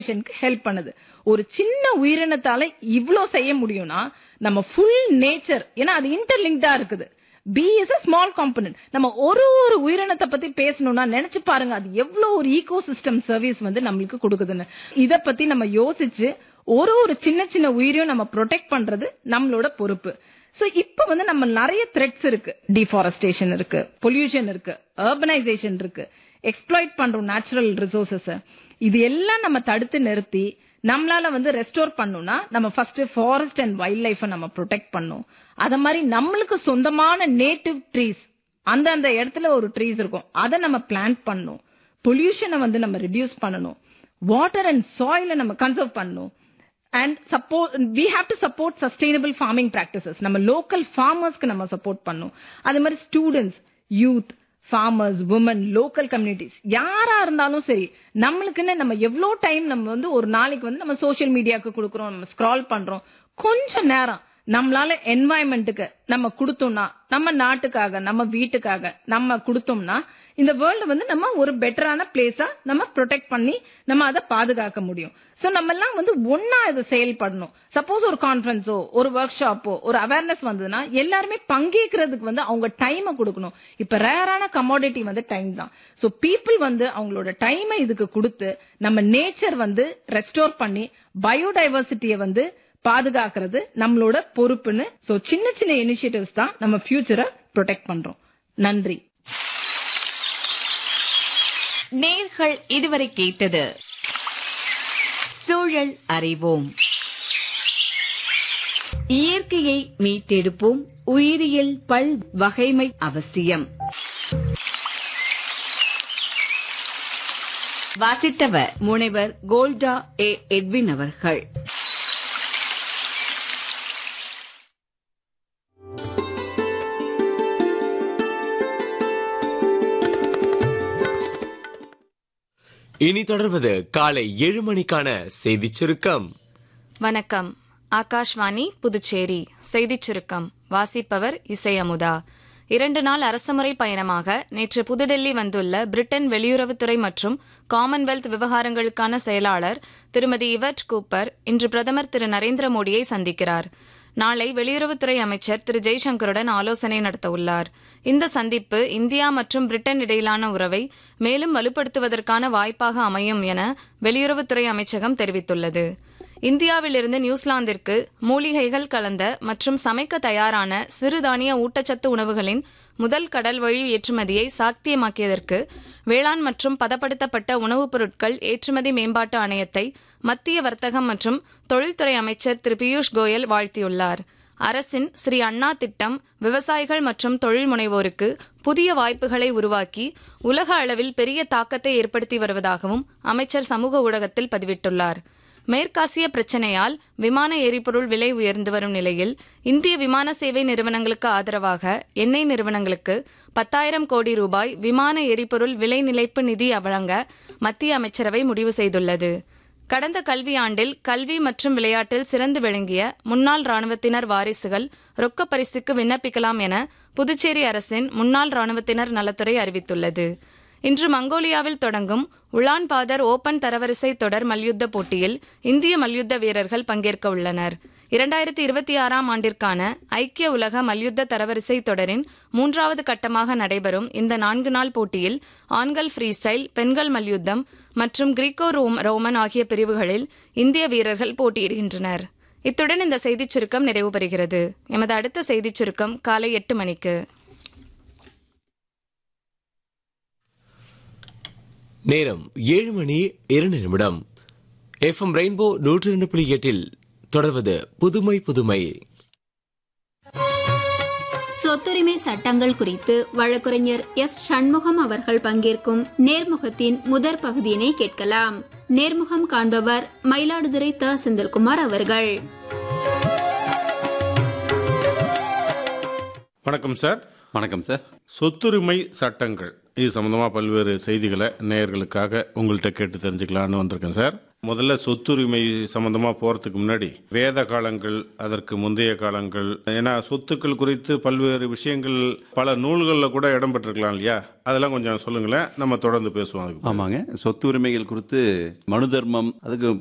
help பண்ணுது ஒரு சின்ன உயிரினத்தால இவ்ளோ செய்ய முடியும்னா நம்ம ஃபுல் நேச்சர் ஏன்னா அது இன்டர்லிங்க்டா இருக்குது B is a small component நம்ம ஒரு ஒரு உயிரினத்தை பத்தி பேசணும்னா நினைச்சு பாருங்க அது எவ்வளவு ஒரு ஈகோ சிஸ்டம் சர்வீஸ் வந்து நம்மளுக்கு கொடுக்குதுன்னு இத பத்தி நம்ம யோசிச்சு ஒரு ஒரு சின்ன சின்ன உயிரையும் நம்ம ப்ரொடெக்ட் பண்றது நம்மளோட பொறுப்பு சோ இப்ப வந்து நம்ம நிறைய த்ரெட்ஸ் இருக்கு டிஃபாரஸ்டேஷன் இருக்கு பொல்யூஷன் இருக்கு அர்பனைசேஷன் இருக்கு எக்ஸ்ப்ளாய்ட் பண்றோம் நேச்சுரல் ரிசோர்சஸ் இது எல்லாம் நம்ம தடுத்து நிறுத்தி நம்மளால வந்து ரெஸ்டோர் பண்ணணும்னா நம்ம first forest and wildlife நம்ம ப்ரொடெக்ட் பண்ணணும் அத மாதிரி நம்மளுக்கு சொந்தமான நேட்டிவ் ட்ரீஸ் அந்த அந்த இடத்துல ஒரு ட்ரீஸ் இருக்கும் அதை நம்ம பிளான்ட் பண்ணணும் பொல்யூஷனை வந்து நம்ம ரெடியூஸ் பண்ணணும் வாட்டர் அண்ட் சாயில நம்ம கன்சர்வ் பண்ணணும் and support we have to support sustainable farming practices நம்ம லோக்கல் ஃபார்மர்ஸ்க்கு நம்ம சப்போர்ட் பண்ணணும் அது மாதிரி students youth farmers women local communities யாரா இருந்தாலும் சரி நம்மளுக்குன்னு நம்ம எவ்வளோ டைம் நம்ம வந்து ஒரு நாளைக்கு வந்து நம்ம சோஷியல் மீடியாவுக்கு கொடுக்குறோம் நம்ம ஸ்க்ரால் பண்றோம் கொஞ்ச நேரம் நம்மளால என்வாயன்மெண்ட்டுக்கு நம்ம கொடுத்தோம்னா நம்ம நாட்டுக்காக நம்ம வீட்டுக்காக நம்ம கொடுத்தோம்னா இந்த வேர்ல்டு வந்து நம்ம ஒரு பெட்டரான பிளேஸா நம்ம ப்ரொடெக்ட் பண்ணி நம்ம அதை பாதுகாக்க முடியும் சோ நம்ம எல்லாம் வந்து ஒன்னா இதை செயல்படணும் சப்போஸ் ஒரு கான்ஃபரன்ஸோ ஒரு ஒர்க் ஷாப்போ ஒரு அவேர்னஸ் வந்ததுன்னா எல்லாருமே பங்கேற்கிறதுக்கு வந்து அவங்க டைமை கொடுக்கணும் இப்ப ரேரான கமாடிட்டி வந்து டைம் தான் சோ பீப்புள் வந்து அவங்களோட டைமை இதுக்கு கொடுத்து நம்ம நேச்சர் வந்து ரெஸ்டோர் பண்ணி பயோடைவர்சிட்டியை வந்து பாதுகாக்கிறது நம்மளோட பொறுப்புன்னு சோ சின்ன சின்ன இனிஷியேட்டிவ்ஸ் தான் நம்ம ஃபியூச்சரை ப்ரொடெக்ட் பண்றோம் நன்றி நேர்கள் இதுவரை கேட்டது சூழல் அறிவோம் இயற்கையை மீட்டெடுப்போம் உயிரியல் பல் வகைமை அவசியம் வாசித்தவர் முனைவர் கோல்டா ஏ எட்வின் அவர்கள் இனி தொடர்வது காலை ஏழு மணிக்கான செய்திச் சுருக்கம் வணக்கம் ஆகாஷ்வாணி புதுச்சேரி செய்திச் சுருக்கம் வாசிப்பவர் இசை அமுதா இரண்டு நாள் அரசுமுறை பயணமாக நேற்று புதுடெல்லி வந்துள்ள பிரிட்டன் வெளியுறவுத்துறை மற்றும் காமன்வெல்த் விவகாரங்களுக்கான செயலாளர் திருமதி இவர்ட் கூப்பர் இன்று பிரதமர் திரு நரேந்திர மோடியை சந்திக்கிறார் நாளை வெளியுறவுத்துறை அமைச்சர் திரு ஜெய்சங்கருடன் ஆலோசனை நடத்தவுள்ளார் இந்த சந்திப்பு இந்தியா மற்றும் பிரிட்டன் இடையிலான உறவை மேலும் வலுப்படுத்துவதற்கான வாய்ப்பாக அமையும் என வெளியுறவுத்துறை அமைச்சகம் தெரிவித்துள்ளது இந்தியாவிலிருந்து நியூசிலாந்திற்கு மூலிகைகள் கலந்த மற்றும் சமைக்க தயாரான சிறுதானிய ஊட்டச்சத்து உணவுகளின் முதல் கடல் வழி ஏற்றுமதியை சாத்தியமாக்கியதற்கு வேளாண் மற்றும் பதப்படுத்தப்பட்ட உணவுப் பொருட்கள் ஏற்றுமதி மேம்பாட்டு ஆணையத்தை மத்திய வர்த்தகம் மற்றும் தொழில்துறை அமைச்சர் திரு பியூஷ் கோயல் வாழ்த்தியுள்ளார் அரசின் ஸ்ரீ அண்ணா திட்டம் விவசாயிகள் மற்றும் தொழில் முனைவோருக்கு புதிய வாய்ப்புகளை உருவாக்கி உலக அளவில் பெரிய தாக்கத்தை ஏற்படுத்தி வருவதாகவும் அமைச்சர் சமூக ஊடகத்தில் பதிவிட்டுள்ளார் மேற்காசிய பிரச்சினையால் விமான எரிபொருள் விலை உயர்ந்து வரும் நிலையில் இந்திய விமான சேவை நிறுவனங்களுக்கு ஆதரவாக எண்ணெய் நிறுவனங்களுக்கு பத்தாயிரம் கோடி ரூபாய் விமான எரிபொருள் விலை நிலைப்பு நிதி வழங்க மத்திய அமைச்சரவை முடிவு செய்துள்ளது கடந்த கல்வியாண்டில் கல்வி மற்றும் விளையாட்டில் சிறந்து விளங்கிய முன்னாள் ராணுவத்தினர் வாரிசுகள் ரொக்க பரிசுக்கு விண்ணப்பிக்கலாம் என புதுச்சேரி அரசின் முன்னாள் ராணுவத்தினர் நலத்துறை அறிவித்துள்ளது இன்று மங்கோலியாவில் தொடங்கும் உலான் பாதர் ஓபன் தரவரிசை தொடர் மல்யுத்த போட்டியில் இந்திய மல்யுத்த வீரர்கள் பங்கேற்க உள்ளனர் இரண்டாயிரத்தி இருபத்தி ஆறாம் ஆண்டிற்கான ஐக்கிய உலக மல்யுத்த தரவரிசை தொடரின் மூன்றாவது கட்டமாக நடைபெறும் இந்த நான்கு நாள் போட்டியில் ஆண்கள் ஃப்ரீ ஸ்டைல் பெண்கள் மல்யுத்தம் மற்றும் கிரீக்கோ ரோம் ரோமன் ஆகிய பிரிவுகளில் இந்திய வீரர்கள் போட்டியிடுகின்றனர் இத்துடன் இந்த செய்திச் சுருக்கம் நிறைவு பெறுகிறது எமது அடுத்த செய்திச் சுருக்கம் காலை எட்டு மணிக்கு நேரம் ஏழு மணி இரண்டு நிமிடம் எஃப்எம் ரெயின்போ நூற்றி இரண்டு புள்ளி எட்டில் தொடர்வது புதுமை புதுமை சொத்துரிமை சட்டங்கள் குறித்து வழக்குரைஞர் எஸ் சண்முகம் அவர்கள் பங்கேற்கும் நேர்முகத்தின் முதற் பகுதியினை கேட்கலாம் நேர்முகம் காண்பவர் மயிலாடுதுறை த செந்தில்குமார் அவர்கள் வணக்கம் சார் வணக்கம் சார் சொத்துரிமை சட்டங்கள் இது சம்பந்தமா பல்வேறு செய்திகளை நேயர்களுக்காக உங்கள்கிட்ட கேட்டு தெரிஞ்சுக்கலான்னு வந்திருக்கேன் சார் முதல்ல சொத்துரிமை சம்பந்தமா போறதுக்கு முன்னாடி வேத காலங்கள் அதற்கு முந்தைய காலங்கள் ஏன்னா சொத்துக்கள் குறித்து பல்வேறு விஷயங்கள் பல நூல்களில் கூட இடம்பெற்றிருக்கலாம் இல்லையா அதெல்லாம் கொஞ்சம் சொல்லுங்களேன் நம்ம தொடர்ந்து பேசுவோம் அதுக்கு ஆமாங்க சொத்து உரிமைகள் குறித்து மனு தர்மம் அதுக்கு